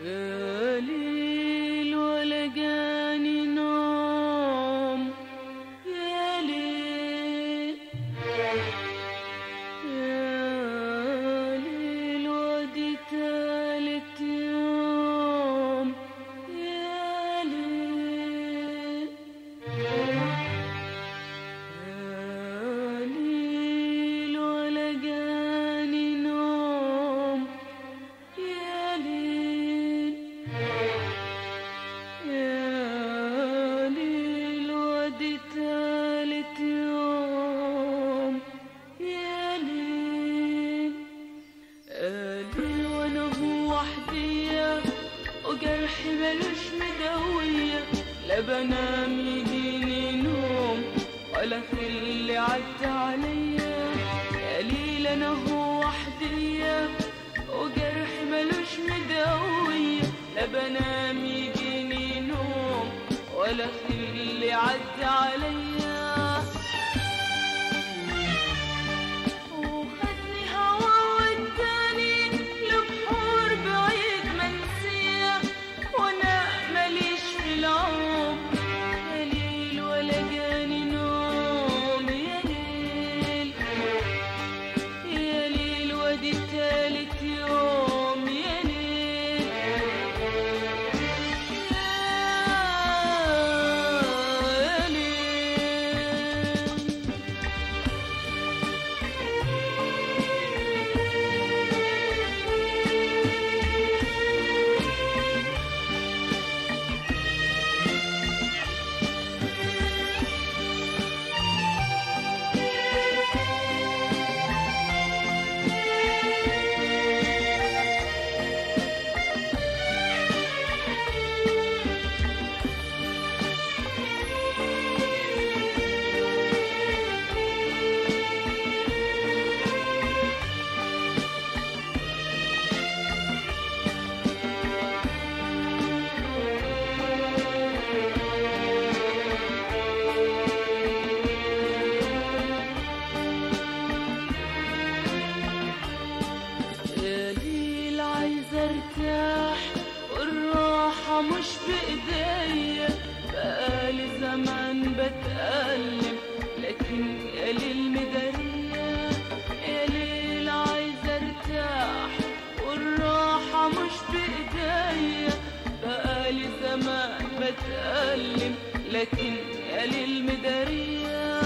يا ليل ولا جاني نوم يا ليل يا ليل ودي تالت يوم يا ليل يا ليل ولا جاني نوم يا ليل يا ليل ودي تالت يوم يا ليل قالي وانا هو وحدية وجرحي ملوش مدوية لا بنام يجيني نوم ولا في اللي عدى عليا يا ليل انا هو وحدية وجرحي ملوش مدوية لا بنام يجيني نوم ولا في اللي عدى عليا وخدني هوا وداني لبحور بعيد منسية وانا ماليش في العمر يا ليل ولا جاني نوم يا ليل يا ليل ودي تالت يوم يا ليل يا ليل يا ليل عايزة ارتاح والراحة مش بإيديا بقالي زمان بتألم لكن يا ليل مدارية يا ليل عايزة ارتاح والراحة مش بإيديا بقالي زمان بتألم لكن يا ليل مدارية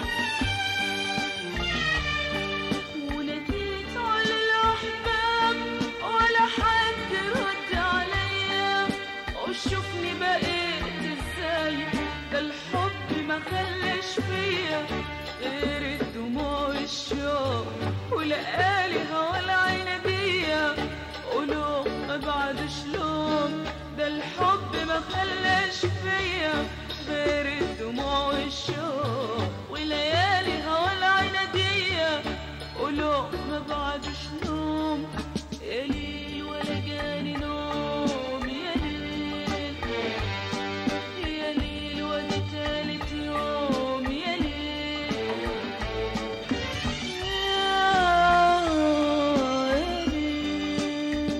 وناديت على الأحباب ولا حد رد عليا وشوفني بقيت ازاي ده الحب ما خلاش فيا غير الدموع والشوق ولقالي هوا العنبية ولو ما بعدش لوم ده الحب ما خلاش فيا غير الدموع والشوق وليالي هوا العنبية ولو ما بعدش نوم يا ليل ولا جاني نوم يا ليل يا ليل ودي تالت يوم يا ليل يا ليل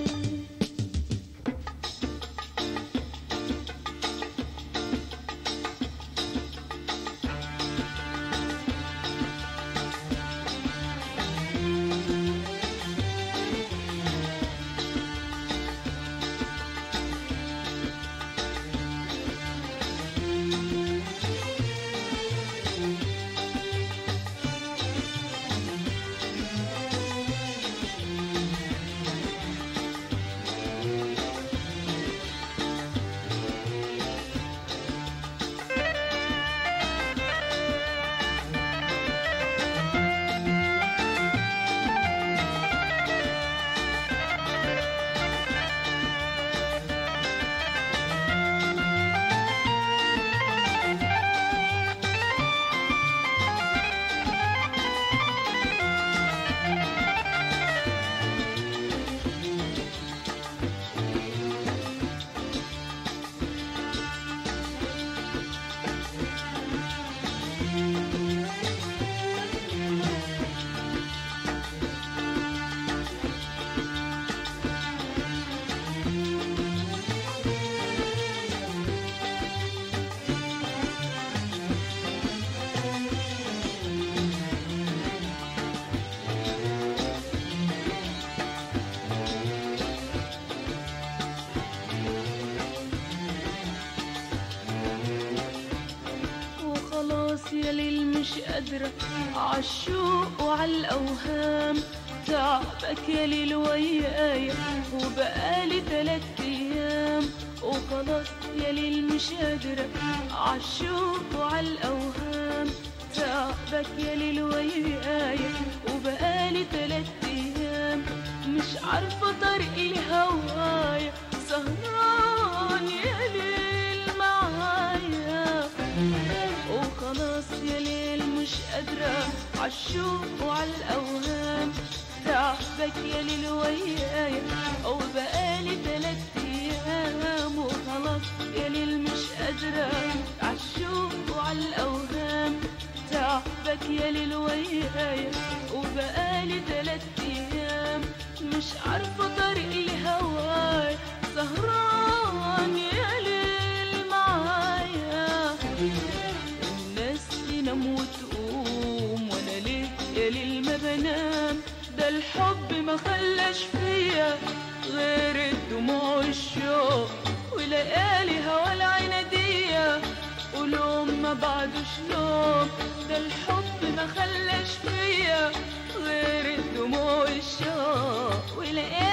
قادرة عالشوق وعالأوهام تعبك يا ليل ويايا وبقالي تلات أيام وخلاص يا ليل مش قادرة عالشوق وعالأوهام تعبك يا ليل ويايا وبقالي تلات أيام مش عارفة طريقي لهوايا سهران يا ليل معايا وخلاص يا ليل مش قادرة عالشوق وعالأوهام تعبك يا ليل ويايا أو بقالي تلات أيام وخلاص يا ليل مش قادرة عالشوق وعالأوهام تعبك يا ليل ويايا وبقالي تلات أيام مش عارفة طريقي لهواي سهران يا ليل معايا الناس تنام وتقوم وانا ليه يا ليل ما بنام ده الحب ما خلاش فيا غير الدموع والشوق وليالي هوا العنادية ولوم ما بعدوش نوم ده الحب ما خلاش فيا غير الدموع والشوق وليالي